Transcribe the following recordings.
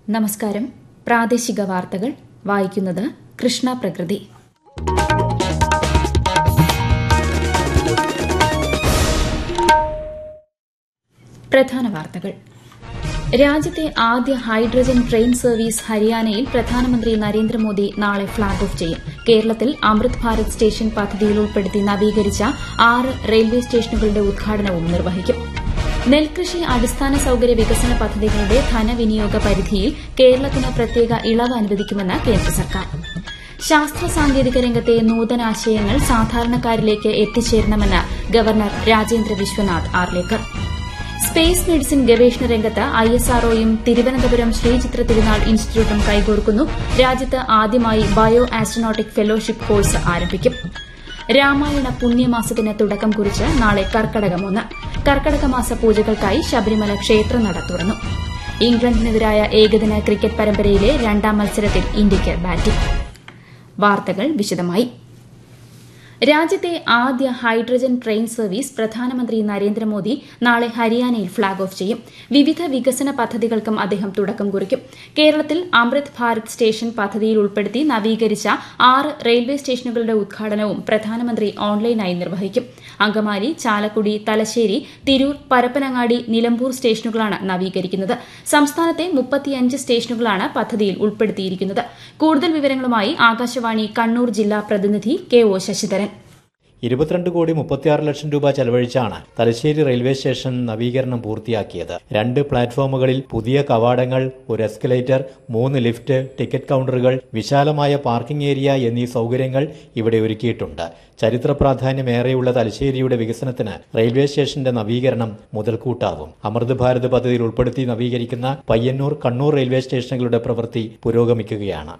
നമസ്കാരം പ്രാദേശിക വാർത്തകൾ വായിക്കുന്നത് കൃഷ്ണ പ്രകൃതി പ്രധാന വാർത്തകൾ രാജ്യത്തെ ആദ്യ ഹൈഡ്രജൻ ട്രെയിൻ സർവീസ് ഹരിയാനയിൽ പ്രധാനമന്ത്രി നരേന്ദ്രമോദി നാളെ ഫ്ളാഗ് ഓഫ് ചെയ്യും കേരളത്തിൽ അമൃത് ഭാരത് സ്റ്റേഷൻ പദ്ധതിയിൽ ഉൾപ്പെടുത്തി നവീകരിച്ച ആറ് റെയിൽവേ സ്റ്റേഷനുകളുടെ ഉദ്ഘാടനവും നിർവഹിക്കും നെൽകൃഷി അടിസ്ഥാന സൌകര്യ വികസന പദ്ധതികളുടെ ധനവിനിയോഗ പരിധിയിൽ കേരളത്തിന് പ്രത്യേക ഇളവ് അനുവദിക്കുമെന്ന് കേന്ദ്ര സർക്കാർ ശാസ്ത്ര സാങ്കേതിക രംഗത്തെ നൂതനാശയങ്ങൾ സാധാരണക്കാരിലേക്ക് എത്തിച്ചേരണമെന്ന് governor Rajendra Vishwanath Arlekar space medicine ഗവേഷണ രംഗത്ത് ഐഎസ്ആർഒയും തിരുവനന്തപുരം ശ്രീചിത്ര തിരുനാൾ ഇൻസ്റ്റിറ്റ്യൂട്ടും കൈകോർക്കുന്നു രാജ്യത്ത് ആദ്യമായി ബയോ ആസ്ട്രോനോട്ടിക് ഫെലോഷിപ്പ് കോഴ്സ് ആരംഭിക്കും രാമായണ പുണ്യമാസത്തിന് തുടക്കം കുറിച്ച് നാളെ കർക്കടകം ഒന്ന് കർക്കടക മാസ പൂജകൾക്കായി ശബരിമല ക്ഷേത്രനട തുറന്നു ഇംഗ്ലണ്ടിനെതിരായ ഏകദിന ക്രിക്കറ്റ് പരമ്പരയിലെ രണ്ടാം മത്സരത്തിൽ ഇന്ത്യയ്ക്ക് ബാറ്റിംഗ് വാർത്തകൾ വിശദമായി രാജ്യത്തെ ആദ്യ ഹൈഡ്രജൻ ട്രെയിൻ സർവീസ് പ്രധാനമന്ത്രി നരേന്ദ്രമോദി നാളെ ഹരിയാനയിൽ ഫ്ളാഗ് ഓഫ് ചെയ്യും വിവിധ വികസന പദ്ധതികൾക്കും അദ്ദേഹം തുടക്കം കുറിക്കും കേരളത്തിൽ അമൃത് ഭാരത് സ്റ്റേഷൻ പദ്ധതിയിൽ ഉൾപ്പെടുത്തി നവീകരിച്ച ആറ് റെയിൽവേ സ്റ്റേഷനുകളുടെ ഉദ്ഘാടനവും പ്രധാനമന്ത്രി ഓൺലൈനായി നിർവഹിക്കും അങ്കമാലി ചാലക്കുടി തലശ്ശേരി തിരൂർ പരപ്പനങ്ങാടി നിലമ്പൂർ സ്റ്റേഷനുകളാണ് നവീകരിക്കുന്നത് സംസ്ഥാനത്തെ മുപ്പത്തിയഞ്ച് സ്റ്റേഷനുകളാണ് പദ്ധതിയിൽ ഉൾപ്പെടുത്തിയിരിക്കുന്നത് കൂടുതൽ വിവരങ്ങളുമായി ആകാശവാണി കണ്ണൂർ ജില്ലാ പ്രതിനിധി കെ ഒ ശശിധരൻ ഇരുപത്തിരണ്ട് കോടി മുപ്പത്തിയാറ് ലക്ഷം രൂപ ചെലവഴിച്ചാണ് തലശ്ശേരി റെയിൽവേ സ്റ്റേഷൻ നവീകരണം പൂർത്തിയാക്കിയത് രണ്ട് പ്ലാറ്റ്ഫോമുകളിൽ പുതിയ കവാടങ്ങൾ ഒരു എസ്കലേറ്റർ മൂന്ന് ലിഫ്റ്റ് ടിക്കറ്റ് കൌണ്ടറുകൾ വിശാലമായ പാർക്കിംഗ് ഏരിയ എന്നീ സൌകര്യങ്ങൾ ഇവിടെ ഒരുക്കിയിട്ടുണ്ട് ചരിത്ര പ്രാധാന്യമേറെയുള്ള തലശ്ശേരിയുടെ വികസനത്തിന് റെയിൽവേ സ്റ്റേഷന്റെ നവീകരണം മുതൽക്കൂട്ടാവും അമൃത് ഭാരത് പദ്ധതിയിൽ ഉൾപ്പെടുത്തി നവീകരിക്കുന്ന പയ്യന്നൂർ കണ്ണൂർ റെയിൽവേ സ്റ്റേഷനുകളുടെ പ്രവൃത്തി പുരോഗമിക്കുകയാണ്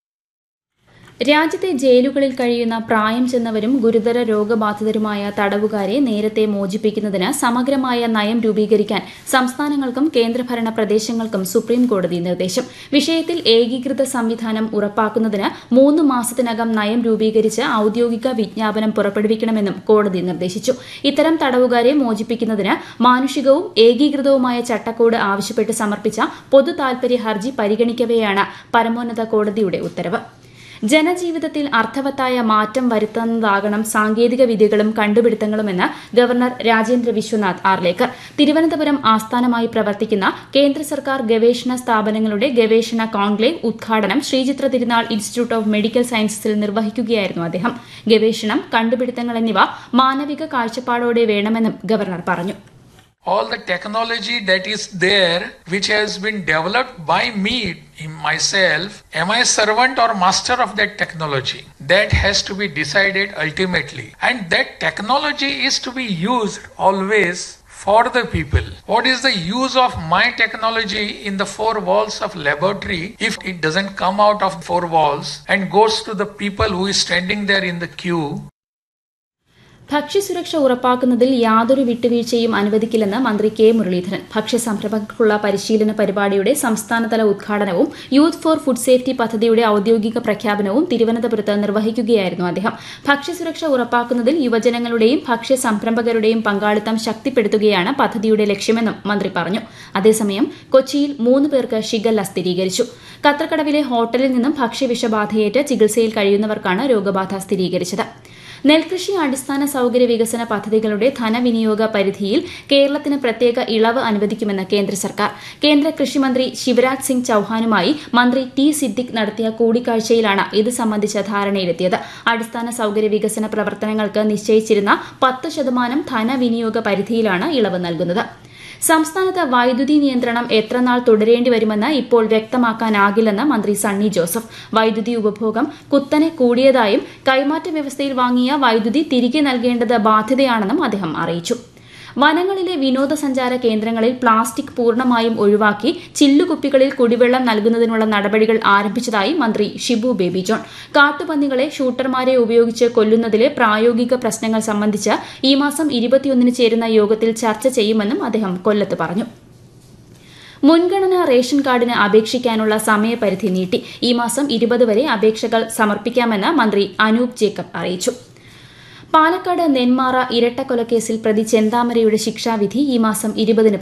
രാജ്യത്തെ ജയിലുകളിൽ കഴിയുന്ന പ്രായം ചെന്നവരും ഗുരുതര രോഗബാധിതരുമായ തടവുകാരെ നേരത്തെ മോചിപ്പിക്കുന്നതിന് സമഗ്രമായ നയം രൂപീകരിക്കാൻ സംസ്ഥാനങ്ങൾക്കും കേന്ദ്രഭരണ പ്രദേശങ്ങൾക്കും സുപ്രീം കോടതി നിർദ്ദേശം വിഷയത്തിൽ ഏകീകൃത സംവിധാനം ഉറപ്പാക്കുന്നതിന് മൂന്ന് മാസത്തിനകം നയം രൂപീകരിച്ച് ഔദ്യോഗിക വിജ്ഞാപനം പുറപ്പെടുവിക്കണമെന്നും കോടതി നിർദ്ദേശിച്ചു ഇത്തരം തടവുകാരെ മോചിപ്പിക്കുന്നതിന് മാനുഷികവും ഏകീകൃതവുമായ ചട്ടക്കൂട് ആവശ്യപ്പെട്ട് സമർപ്പിച്ച പൊതു താൽപര്യ ഹർജി പരിഗണിക്കവെയാണ് പരമോന്നത കോടതിയുടെ ഉത്തരവ് ജനജീവിതത്തിൽ അർത്ഥവത്തായ മാറ്റം വരുത്തുന്നതാകണം സാങ്കേതിക വിദ്യകളും കണ്ടുപിടുത്തങ്ങളുമെന്ന് ഗവർണർ രാജേന്ദ്ര വിശ്വനാഥ് ആർലേക്കർ തിരുവനന്തപുരം ആസ്ഥാനമായി പ്രവർത്തിക്കുന്ന കേന്ദ്ര സർക്കാർ ഗവേഷണ സ്ഥാപനങ്ങളുടെ ഗവേഷണ കോൺക്ലേവ് ഉദ്ഘാടനം ശ്രീചിത്ര തിരുനാൾ ഇൻസ്റ്റിറ്റ്യൂട്ട് ഓഫ് മെഡിക്കൽ സയൻസസിൽ നിർവഹിക്കുകയായിരുന്നു അദ്ദേഹം ഗവേഷണം കണ്ടുപിടുത്തങ്ങൾ എന്നിവ മാനവിക കാഴ്ചപ്പാടോടെ വേണമെന്നും ഗവർണർ പറഞ്ഞു all the technology that is there which has been developed by me myself am i servant or master of that technology that has to be decided ultimately and that technology is to be used always for the people. What is the use of my technology in the four walls of laboratory if it doesn't come out of four walls and goes to the people who is standing there in the queue ഭക്ഷ്യസുരക്ഷ ഉറപ്പാക്കുന്നതിൽ യാതൊരു വിട്ടുവീഴ്ചയും അനുവദിക്കില്ലെന്ന് മന്ത്രി K Muraleedharan ഭക്ഷ്യസംരംഭകർക്കുള്ള പരിശീലന പരിപാടിയുടെ സംസ്ഥാനതല ഉദ്ഘാടനവും youth for food safety പദ്ധതിയുടെ ഔദ്യോഗിക പ്രഖ്യാപനവും തിരുവനന്തപുരത്ത് നിർവഹിക്കുകയായിരുന്നു അദ്ദേഹം ഭക്ഷ്യസുരക്ഷ ഉറപ്പാക്കുന്നതിൽ യുവജനങ്ങളുടെയും ഭക്ഷ്യ സംരംഭകരുടെയും പങ്കാളിത്തം ശക്തിപ്പെടുത്തുകയാണ് പദ്ധതിയുടെ ലക്ഷ്യമെന്നും മന്ത്രി പറഞ്ഞു അതേസമയം കൊച്ചിയിൽ മൂന്ന് പേർക്ക് ഷിഗല്ല സ്ഥിരീകരിച്ചു കത്രക്കടവിലെ ഹോട്ടലിൽ നിന്നും ഭക്ഷ്യവിഷബാധയേറ്റ് ചികിത്സയിൽ കഴിയുന്നവർക്കാണ് രോഗബാധ സ്ഥിരീകരിച്ചത് നെൽകൃഷി അടിസ്ഥാന സൌകര്യ വികസന പദ്ധതികളുടെ ധനവിനിയോഗ പരിധിയിൽ കേരളത്തിന് പ്രത്യേക ഇളവ് അനുവദിക്കുമെന്ന് കേന്ദ്ര സർക്കാർ കേന്ദ്ര കൃഷിമന്ത്രി ശിവരാജ് സിംഗ് ചൌഹാനുമായി മന്ത്രി ടി സിദ്ദിഖ് നടത്തിയ കൂടിക്കാഴ്ചയിലാണ് ഇത് സംബന്ധിച്ച ധാരണയിലെത്തിയത് അടിസ്ഥാന സൌകര്യ വികസന പ്രവർത്തനങ്ങൾക്ക് നിശ്ചയിച്ചിരുന്ന പത്ത് ശതമാനം ധനവിനിയോഗ പരിധിയിലാണ് ഇളവ് നൽകുന്നത് സംസ്ഥാനത്ത് വൈദ്യുതി നിയന്ത്രണം എത്രനാൾ തുടരേണ്ടി വരുമെന്ന് ഇപ്പോൾ വ്യക്തമാക്കാനാകില്ലെന്ന് മന്ത്രി സണ്ണി ജോസഫ് വൈദ്യുതി ഉപഭോഗം കുത്തനെ കൂടിയതായും കൈമാറ്റ വ്യവസ്ഥയിൽ വാങ്ങിയ വൈദ്യുതി തിരികെ നൽകേണ്ടത് ബാധ്യതയാണെന്നും അദ്ദേഹം അറിയിച്ചു വനങ്ങളിലെ വിനോദസഞ്ചാര കേന്ദ്രങ്ങളിൽ പ്ലാസ്റ്റിക് പൂർണ്ണമായും ഒഴിവാക്കി ചില്ലുകുപ്പികളിൽ കുടിവെള്ളം നൽകുന്നതിനുള്ള നടപടികൾ ആരംഭിച്ചതായി മന്ത്രി ഷിബു ബേബി ജോൺ കാട്ടുപന്നികളെ ഷൂട്ടർമാരെ ഉപയോഗിച്ച് കൊല്ലുന്നതിലെ പ്രായോഗിക പ്രശ്നങ്ങൾ സംബന്ധിച്ച് ഈ മാസം ഇരുപത്തിയൊന്നിന് ചേരുന്ന യോഗത്തിൽ ചർച്ച ചെയ്യുമെന്നും അദ്ദേഹം കൊല്ലത്ത് പറഞ്ഞു മുൻഗണനാ റേഷൻ കാർഡിന് അപേക്ഷിക്കാനുള്ള സമയപരിധി നീട്ടി ഈ മാസം ഇരുപത് വരെ അപേക്ഷകൾ സമർപ്പിക്കാമെന്ന് മന്ത്രി അനൂപ് ജേക്കബ് അറിയിച്ചു പാലക്കാട് നെന്മാറ ഇരട്ടക്കൊലക്കേസിൽ പ്രതി ചെന്താമരയുടെ ശിക്ഷാവിധി ഈ മാസം ഇരുപതിന്